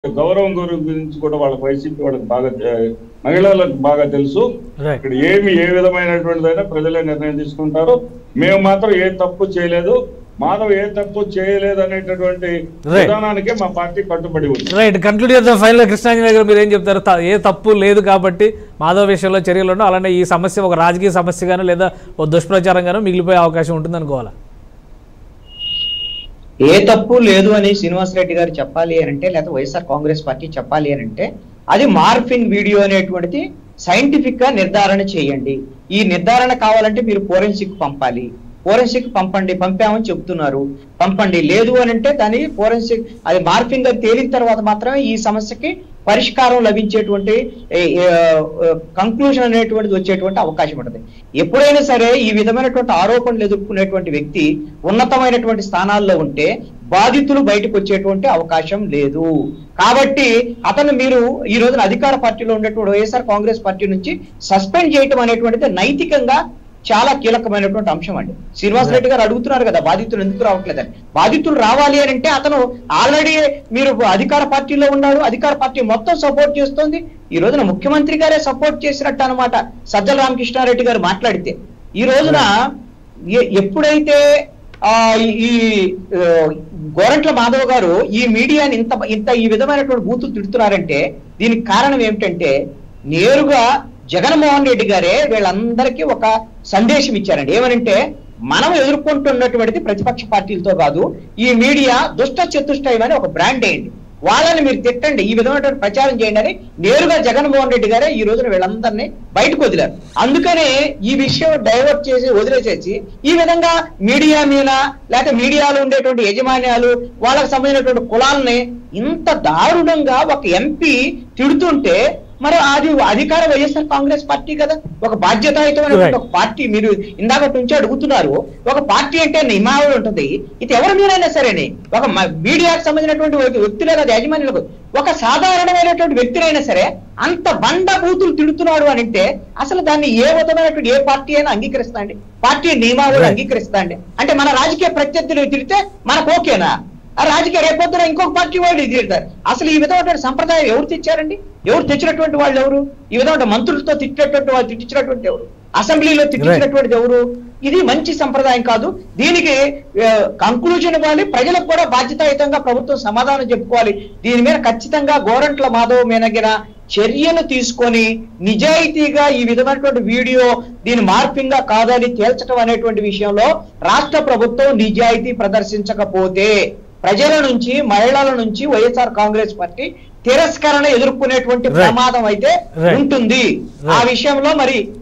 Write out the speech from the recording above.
గౌరవం గౌరవం గురించి కూడా వాళ్ళకి వైసీపీ వాళ్ళకి బాగా ఆ, మహిళలకు బాగా తెలుసు రైట్ ఇక్కడ ఏమి ఏ విధమైనటువంటిదైనా ప్రజలే నిర్ణయం తీసుకుంటారు మేము మాత్రం ఏ తప్పు చేయలేదు మాధవ్ ఏ తప్పు చేయలేదు అనేటటువంటి Right. విధానానికే మా పార్టీ కట్టుబడి ఉంది రైట్ కన్క్లూడ్ చేద్దాం ఫైనల్ కృష్ణాంజనేయ గారు మీరు ఏం చెప్తారు త- ఏ తప్పు లేదు కాబట్టి మాధవ విషయంలో చర్యలు ఉండవు అలానే ఈ సమస్య ఒక రాజకీయ సమస్యగానో లేదా ఓ దుష్ప్రచారంగానో మిగిలిపోయే అవకాశం ఉంటుంది అనుకోవాలా ఏ తప్పు లేదు అని శ్రీనివాస్ రెడ్డి గారు చెప్పాలి అని అంటే లేదా వైఎస్ఆర్ కాంగ్రెస్ పార్టీ చెప్పాలి అని అంటే అది మార్ఫింగ్ వీడియో అనేటువంటిది సైంటిఫిక్ గా నిర్ధారణ చేయండి ఈ నిర్ధారణ కావాలంటే మీరు ఫోరెన్సిక్ పంపాలి ఫోరెన్సిక్ పంపండి పంపామని చెప్తున్నారు పంపండి లేదు అని అంటే దాని ఫోరెన్సిక్ అది మార్ఫింగ్ అని తేలిన తర్వాత మాత్రమే ఈ సమస్యకి పరిష్కారం లభించేటువంటి కంక్లూజన్ అనేటువంటిది వచ్చేటువంటి అవకాశం ఉంటుంది ఎప్పుడైనా సరే ఈ విధమైనటువంటి ఆరోపణలు ఎదుర్కొనేటువంటి వ్యక్తి ఉన్నతమైనటువంటి స్థానాల్లో ఉంటే బాధితులు బయటకు వచ్చేటువంటి అవకాశం లేదు కాబట్టి అతను మీరు ఈ రోజున అధికార పార్టీలో ఉన్నటువంటి వైఎస్ఆర్ కాంగ్రెస్ పార్టీ నుంచి సస్పెండ్ చేయటం అనేటువంటిది నైతికంగా చాలా కీలకమైనటువంటి అంశం అండి శ్రీనివాస్ రెడ్డి గారు అడుగుతున్నారు కదా బాధితులు ఎందుకు రావట్లేదని బాధితులు రావాలి అని అంటే అతను ఆల్రెడీ మీరు అధికార పార్టీలో ఉన్నాడు అధికార పార్టీ మొత్తం సపోర్ట్ చేస్తోంది ఈ రోజున ముఖ్యమంత్రి గారే సపోర్ట్ చేసినట్టు అనమాట సజ్జల రామకృష్ణారెడ్డి గారు మాట్లాడితే ఈ రోజున ఎ- ఎప్పుడైతే ఆ ఈ- ఈ ఆ, గోరంట్ల మాధవ్ గారు ఈ మీడియాని ఇంత ఇంత ఈ విధమైనటువంటి బూతులు తిడుతున్నారంటే దీనికి కారణం ఏమిటంటే నేరుగా జగన్మోహన్ రెడ్డి గారే వీళ్ళందరికీ ఒక సందేశం ఇచ్చారండి ఏమనంటే మనం ఎదుర్కొంటున్నటువంటిది ప్రతిపక్ష పార్టీలతో కాదు ఈ మీడియా దుష్ట చతుష్టయం అని ఒక బ్రాండ్ వేయండి వాళ్ళని మీరు తిట్టండి ఈ విధమైనటువంటి ప్రచారం చేయండి అని నేరుగా జగన్మోహన్ రెడ్డి గారే ఈ రోజున వీళ్ళందరినీ బయటకు వదిలారు అందుకనే ఈ విషయం డైవర్ట్ చేసి వదిలేసేసి ఈ విధంగా మీడియా మీద లేకపోతే మీడియాలో ఉండేటువంటి యజమాన్యాలు వాళ్ళకి సంబంధించినటువంటి కులాలని ఇంత దారుణంగా ఒక ఎంపీ తిడుతుంటే మరి అది అధికార వైఎస్ఆర్ కాంగ్రెస్ పార్టీ కదా ఒక బాధ్యతాయుతమైనటువంటి ఒక పార్టీ మీరు ఇందాక నుంచి అడుగుతున్నారు ఒక పార్టీ అంటే నియమావళి ఉంటుంది ఇది ఎవరి మీరైనా సరేనే ఒక మ- మీడియాకు సంబంధించినటువంటి ఒక వ్యక్తులే కదా యాజమాన్యులకు ఒక సాధారణమైనటువంటి వ్యక్తినైనా సరే అంత బండ బూతులు తిడుతున్నాడు అని అంటే అసలు దాన్ని ఏ విధమైనటువంటి ఏ పార్టీ అయినా అంగీకరిస్తా అండి పార్టీ నియమావళి Right. అంగీకరిస్తా అండి అంటే మన రాజకీయ ప్రత్యర్థులు తిడితే మనకు ఓకేనా ఆ రాజకీయ రేపొద్దున ఇంకొక పార్టీ వాళ్ళు తిడతారు అసలు ఈ విధమైనటువంటి సంప్రదాయం ఎవరు తెచ్చారండి ఎవరు తెచ్చినటువంటి వాళ్ళు ఎవరు ఈ విధమైన మంత్రులతో తిట్టినటువంటి వాళ్ళు తిట్టించినటువంటి ఎవరు అసెంబ్లీలో తిట్టించినటువంటి ఎవరు ఇది మంచి సంప్రదాయం కాదు దీనికి కంక్లూజన్ ఇవ్వాలి ప్రజలకు కూడా బాధ్యతాయుతంగా ప్రభుత్వం సమాధానం చెప్పుకోవాలి దీని మీద ఖచ్చితంగా గోరంట్ల మాధవ్ మేనగిన చర్యలు తీసుకొని నిజాయితీగా ఈ విధమైనటువంటి వీడియో దీని మార్పింగ్ గా కాదని తేల్చడం అనేటువంటి విషయంలో రాష్ట్ర ప్రభుత్వం నిజాయితీ ప్రదర్శించకపోతే ప్రజల నుంచి మహిళల నుంచి వైఎస్ఆర్ కాంగ్రెస్ పార్టీ తిరస్కరణ ఎదుర్కొనేటువంటి Right. ప్రమాదం అయితే Right. ఉంటుంది ఆ Right. విషయంలో మరి